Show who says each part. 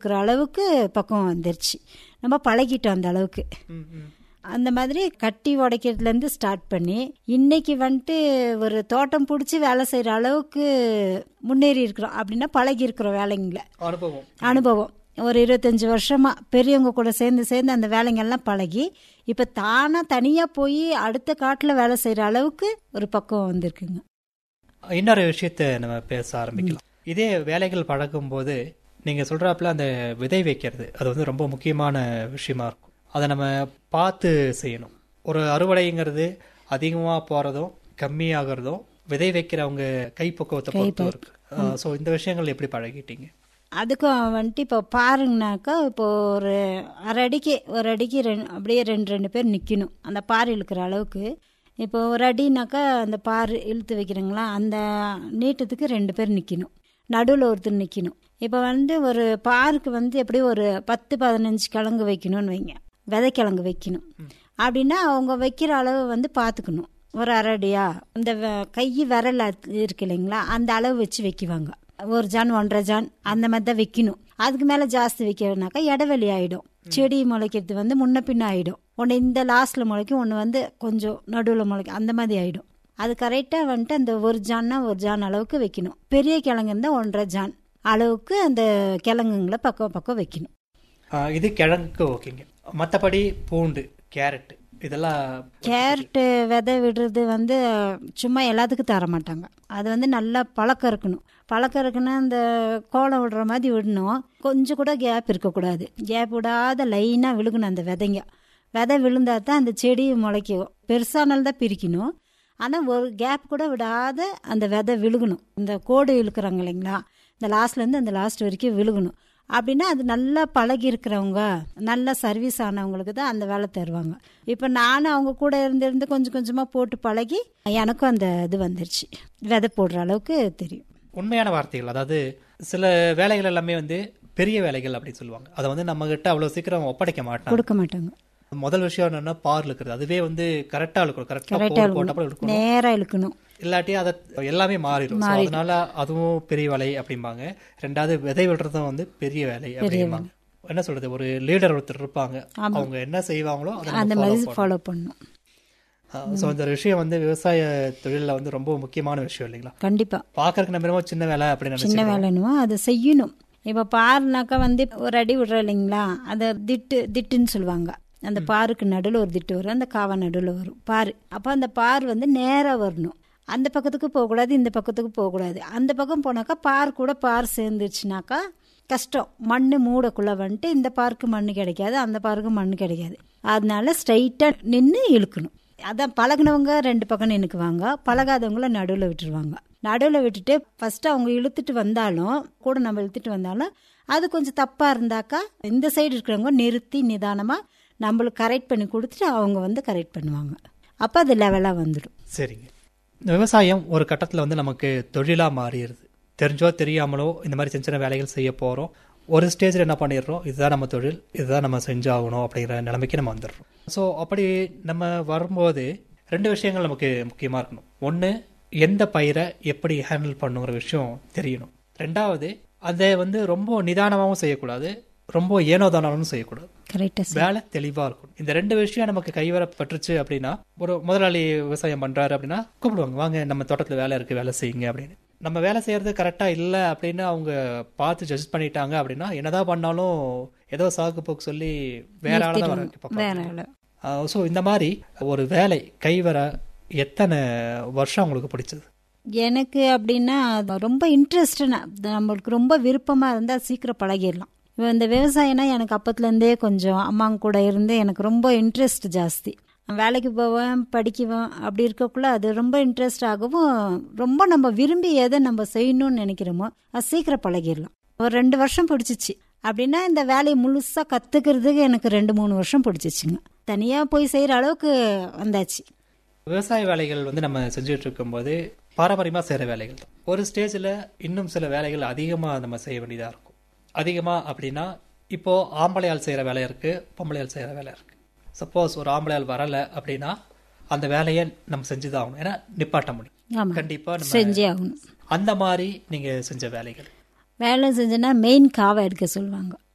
Speaker 1: இருக்கிற அளவுக்கு பக்குவம் வந்துருச்சு நம்ம பழகிட்டோம் அந்த அளவுக்கு
Speaker 2: ம், ம்.
Speaker 1: அந்த மாதிரி கட்டி உடைக்கிறதுலேருந்து ஸ்டார்ட் பண்ணி இன்னைக்கு வந்துட்டு ஒரு தோட்டம் பிடிச்சி வேலை செய்கிற அளவுக்கு முன்னேறி இருக்கிறோம் அப்படின்னா பழகி இருக்கிறோம் வேலைங்கள
Speaker 2: அனுபவம்
Speaker 1: அனுபவம் ஒரு இருபத்தஞ்சி வருஷமா பெரியவங்க கூட சேர்ந்து சேர்ந்து அந்த வேலைங்கெல்லாம் பழகி இப்போ தானாக தனியாக போய் அடுத்த காட்டில் வேலை செய்கிற அளவுக்கு ஒரு பக்குவம் வந்திருக்குங்க
Speaker 2: இன்னொரு விஷயத்த நம்ம பேச ஆரம்பிக்கலாம் இதே வேலைகள் பழகும் போது நீங்க சொல்றாப்புல அந்த விதை வைக்கிறது அது வந்து ரொம்ப முக்கியமான விஷயமா இருக்கும் அதை நம்ம பார்த்து செய்யணும் ஒரு அறுவடைங்கிறது அதிகமா போறதும் கம்மியாகிறதும் விதை வைக்கிறவங்க கைப்பக்குவத்தை பொறுத்து இருக்கு ஸோ இந்த விஷயங்கள் எப்படி பழகிட்டீங்க
Speaker 1: அதுக்கும் வந்துட்டு இப்போ பாருங்கனாக்கா இப்போ ஒரு அரை அடிக்கு ஒரு அடிக்கு ரெண்டு அப்படியே ரெண்டு ரெண்டு பேர் நிற்கணும் அந்த பார் இழுக்கிற அளவுக்கு இப்போ ஒரு அடினாக்கா அந்த பார் இழுத்து வைக்கிறீங்களா அந்த நீட்டத்துக்கு ரெண்டு பேர் நிற்கணும் நடுவில் ஒருத்தர் நிற்கணும் இப்போ வந்து ஒரு பாருக்கு வந்து எப்படியும் ஒரு பத்து பதினஞ்சு கிழங்கு வைக்கணும்னு வைங்க விதைக்கிழங்கு வைக்கணும் அப்படின்னா அவங்க வைக்கிற அளவு வந்து பார்த்துக்கணும் ஒரு அரை அடியா இந்த வ- கை விரல் அது இருக்கு இல்லைங்களா அந்த அளவு வச்சு வைக்குவாங்க ஒரு ஜான் ஒன்றரை ஜான் அந்த மாதிரி தான் வைக்கணும் அதுக்கு மேலே ஜாஸ்தி வைக்கிறதுனாக்கா இடைவெளி ஆகிடும் செடி முளைக்கிறது வந்து முன்ன பின்ன ஆகிடும் ஒன்று இந்த லாஸ்ட்டில் முளைக்கும் ஒன்று வந்து கொஞ்சம் நடுவில் முளைக்கும் அந்த மாதிரி ஆகிடும் அது கரெக்டாக வந்துட்டு அந்த ஒரு ஜான்னா ஒரு ஜான் அளவுக்கு வைக்கணும் பெரிய கிழங்கு இருந்தால் ஒன்றரை ஜான் அளவுக்கு அந்த கிழங்குங்களை பக்கம் பக்கம் வைக்கணும்
Speaker 2: ஆஹ் இது கிழங்குக்கு ஓகேங்க மற்றபடி பூண்டு கேரட் இதெல்லாம்
Speaker 1: கேரட்டு விதை விடுறது வந்து சும்மா எல்லாத்துக்கும் தர மாட்டாங்க அது வந்து நல்லா பழக்கம் இருக்கணும் பழக்கம் இருக்குன்னா இந்த கோலம் விடுற மாதிரி விடணும் கொஞ்சம் கூட கேப் இருக்கக்கூடாது கேப் விடாத லைனாக விழுகணும் அந்த விதைங்க விதை விழுந்தா தான் அந்த செடி முளைக்கும் பெருசானால்தான் தான் பிரிக்கணும் ஆனால் ஒரு கேப் கூட விடாத அந்த விதை விழுகணும் இந்த கோடு இழுக்கிறாங்க இல்லைங்களா இந்த லாஸ்ட்லேருந்து அந்த லாஸ்ட் வரைக்கும் விழுகணும் அப்படின்னா அது நல்லா பழகி இருக்கிறவங்க நல்ல சர்வீஸ் ஆனவங்களுக்கு தான் அந்த வேலை தருவாங்க இப்போ நானும் அவங்க கூட இருந்து இருந்து கொஞ்சம் கொஞ்சமாக போட்டு பழகி எனக்கும் அந்த இது வந்துருச்சு விதை போடுற அளவுக்கு தெரியும்
Speaker 2: உண்மையான வார்த்தைகள் அதாவது சில வேலைகள் எல்லாமே வந்து பெரிய வேலைகள் அப்படின்னு சொல்லுவாங்க அதை வந்து நம்ம கிட்ட அவ்வளவு சீக்கிரம் ஒப்படைக்க மாட்டாங்க
Speaker 1: கொடுக்க மாட்டாங்க
Speaker 2: முதல் விஷயம் என்னன்னா பார் இழுக்கிறது அதுவே வந்து கரெக்டா இழுக்கணும் கரெக்டா
Speaker 1: கரெக்டாக
Speaker 2: போட்டப்ப இழுக்கணும்
Speaker 1: நேராக இழுக்கணும்
Speaker 2: இல்லாட்டி அதை எல்லாமே மாறிடும் So, அதனால அதுவும் பெரிய வேலை அப்படிம்பாங்க ரெண்டாவது விதை விடுறதும் வந்து பெரிய வேலை அப்படிம்பாங்க என்ன சொல்றது ஒரு லீடர் ஒருத்தர் இருப்பாங்க அவங்க என்ன செய்வாங்களோ அதை
Speaker 1: அந்த
Speaker 2: நம்ம
Speaker 1: மாதிரி ஃபாலோ பண்ணணும்
Speaker 2: ஸோ இந்த விஷயம் வந்து விவசாய தொழிலில் வந்து ரொம்ப முக்கியமான விஷயம் இல்லைங்களா
Speaker 1: கண்டிப்பாக
Speaker 2: பார்க்கறதுக்கு நம்ம என்னமோ சின்ன வேலை அப்படின்னு
Speaker 1: சின்ன
Speaker 2: நினைச்சு
Speaker 1: வேலைன்னுவோ அதை செய்யணும் இப்போ பாருனாக்கா வந்து ஒரு அடி விடுறோம் இல்லைங்களா அதை திட்டு திட்டுன்னு சொல்லுவாங்க அந்த பாருக்கு நடுவில் ஒரு திட்டு வரும் அந்த காவா நடுவில் வரும் பாரு அப்போ அந்த பார் வந்து நேராக வரணும் அந்த பக்கத்துக்கு போகக்கூடாது இந்த பக்கத்துக்கு போகக்கூடாது அந்த பக்கம் போனாக்கா பார் கூட பார் சேர்ந்துச்சுனாக்கா கஷ்டம் மண் மூடக்குள்ளே வந்துட்டு இந்த பார்க்கு மண் கிடைக்காது அந்த பார்க்கு மண் கிடைக்காது அதனால ஸ்ட்ரைட்டாக நின்று இழுக்கணும் அதான் பழகுனவங்க ரெண்டு பக்கம் நின்றுக்குவாங்க பழகாதவங்கள நடுவில் விட்டுருவாங்க நடுவில் விட்டுட்டு ஃபர்ஸ்ட் அவங்க இழுத்துட்டு வந்தாலும் கூட நம்ம இழுத்துட்டு வந்தாலும் அது கொஞ்சம் தப்பாக இருந்தாக்கா இந்த சைடு இருக்கிறவங்க நிறுத்தி நிதானமாக நம்மளுக்கு கரெக்ட் பண்ணி கொடுத்துட்டு அவங்க வந்து கரெக்ட் பண்ணுவாங்க அப்போ அது லெவலாக வந்துடும்
Speaker 2: சரிங்க இந்த விவசாயம் ஒரு கட்டத்தில் வந்து நமக்கு தொழிலாக மாறிடுது தெரிஞ்சோ தெரியாமலோ இந்த மாதிரி சின்ன சின்ன வேலைகள் செய்ய போகிறோம் ஒரு ஸ்டேஜில் என்ன பண்ணிடுறோம் இதுதான் நம்ம தொழில் இதுதான் நம்ம செஞ்சாகணும் அப்படிங்கிற நிலைமைக்கு நம்ம வந்துடுறோம் ஸோ அப்படி நம்ம வரும்போது ரெண்டு விஷயங்கள் நமக்கு முக்கியமாக இருக்கணும் ஒன்று எந்த பயிரை எப்படி ஹேண்டில் பண்ணுங்கிற விஷயம் தெரியணும் ரெண்டாவது அதை வந்து ரொம்ப நிதானமாகவும் செய்யக்கூடாது ரொம்ப ஏனோதானாலும் செய்யக்கூடாது
Speaker 1: கரெக்டாக
Speaker 2: வேலை தெளிவா இருக்கும் இந்த ரெண்டு விஷயம் நமக்கு கைவரப்பட்டுருச்சு அப்படின்னா ஒரு முதலாளி விவசாயம் பண்றாரு அப்படின்னா கூப்பிடுவாங்க வாங்க நம்ம தோட்டத்துல வேலை இருக்கு வேலை செய்யுங்க அப்படின்னு நம்ம வேலை செய்யறது கரெக்டா இல்ல அப்படின்னு அவங்க பார்த்து ஜட்ஜ் பண்ணிட்டாங்க அப்படின்னா என்னதான் பண்ணாலும் ஏதோ சாக்கு போக்கு சொல்லி வேற ஆளை தான் வர வைக்க பார்ப்பாங்க.
Speaker 1: வேற வேலை
Speaker 2: ஸோ இந்த மாதிரி ஒரு வேலை கைவர எத்தனை வருஷம் உங்களுக்கு பிடிச்சது
Speaker 1: எனக்கு அப்படின்னா அது ரொம்ப இன்ட்ரெஸ்ட்னா நம்மளுக்கு ரொம்ப விருப்பமாக இருந்தால் சீக்கிரம் பழகிடலாம் இப்போ இந்த விவசாயம்னா எனக்கு அப்பத்துலேருந்தே கொஞ்சம் அம்மாங்க கூட இருந்து எனக்கு ரொம்ப இன்ட்ரெஸ்ட் ஜாஸ்தி வேலைக்கு போவேன் படிக்குவேன் அப்படி இருக்கக்குள்ள அது ரொம்ப இன்ட்ரெஸ்ட் ஆகவும் ரொம்ப நம்ம விரும்பி எதை நம்ம செய்யணும்னு நினைக்கிறோமோ அது சீக்கிரம் பழகிடலாம் ஒரு ரெண்டு வருஷம் பிடிச்சிச்சு அப்படின்னா இந்த வேலையை முழுசாக கற்றுக்கிறதுக்கு எனக்கு ரெண்டு மூணு வருஷம் பிடிச்சிச்சுங்க தனியாக போய் செய்கிற அளவுக்கு வந்தாச்சு
Speaker 2: விவசாய வேலைகள் வந்து நம்ம செஞ்சுட்டு இருக்கும்போது பாரம்பரியமா செய்யற வேலைகள் தான் ஒரு ஸ்டேஜ்ல இன்னும் சில வேலைகள் அதிகமா நம்ம செய்ய வேண்டியதா இருக்கும் அதிகமா அப்படின்னா இப்போ ஆம்பளையால் செய்யற வேலை இருக்கு பொம்பளையால் செய்யற வேலை இருக்கு சப்போஸ் ஒரு ஆம்பளையால் வரல அப்படின்னா அந்த வேலையை நம்ம செஞ்சுதான் ஆகணும் ஏன்னா நிப்பாட்ட முடியும்
Speaker 1: ஆமாம்
Speaker 2: கண்டிப்பா நம்ம
Speaker 1: செஞ்சே ஆகணும்
Speaker 2: அந்த மாதிரி நீங்க செஞ்ச வேலைகள்
Speaker 1: வேலை செஞ்சேன்னா மெயின் காவை எடுக்க சொல்லுவாங்க